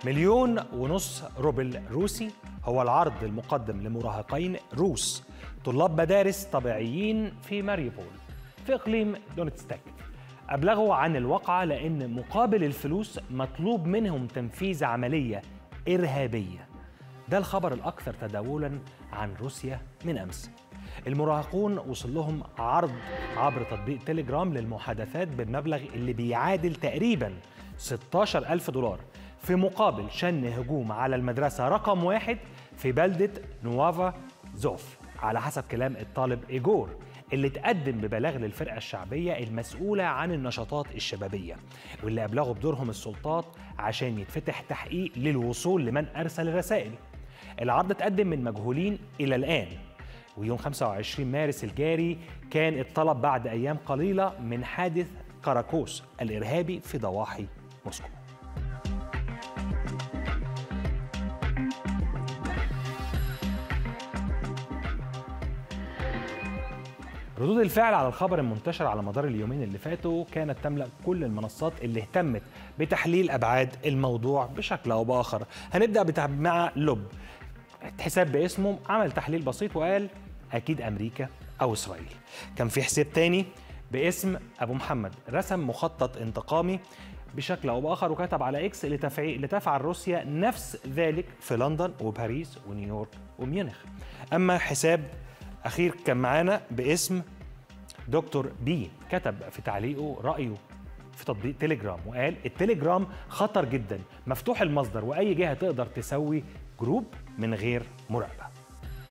مليون ونص روبل روسي هو العرض المقدم لمراهقين روس طلاب مدارس طبيعيين في ماريوبول في إقليم دونتستاك أبلغوا عن الواقعة لأن مقابل الفلوس مطلوب منهم تنفيذ عملية إرهابية ده الخبر الأكثر تداولا عن روسيا من أمس المراهقون وصل لهم عرض عبر تطبيق تليجرام للمحادثات بالمبلغ اللي بيعادل تقريبا 16 ألف دولار في مقابل شن هجوم على المدرسة رقم واحد في بلدة نوافا زوف على حسب كلام الطالب إيجور اللي تقدم ببلاغ للفرقة الشعبية المسؤولة عن النشاطات الشبابية واللي أبلغوا بدورهم السلطات عشان يتفتح تحقيق للوصول لمن أرسل الرسائل العرض اتقدم من مجهولين إلى الآن ويوم 25 مارس الجاري كان الطلب بعد أيام قليلة من حادث كاراكوس الإرهابي في ضواحي موسكو ردود الفعل على الخبر المنتشر على مدار اليومين اللي فاتوا كانت تملأ كل المنصات اللي اهتمت بتحليل أبعاد الموضوع بشكل أو بآخر هنبدأ مع لب حساب باسمه عمل تحليل بسيط وقال أكيد أمريكا أو إسرائيل كان في حساب تاني باسم أبو محمد رسم مخطط انتقامي بشكل او باخر وكتب على اكس لتفعيل لتفعل روسيا نفس ذلك في لندن وباريس ونيويورك وميونخ اما حساب اخير كان معانا باسم دكتور بي كتب في تعليقه رايه في تطبيق تليجرام وقال التليجرام خطر جدا مفتوح المصدر واي جهه تقدر تسوي جروب من غير مراقبه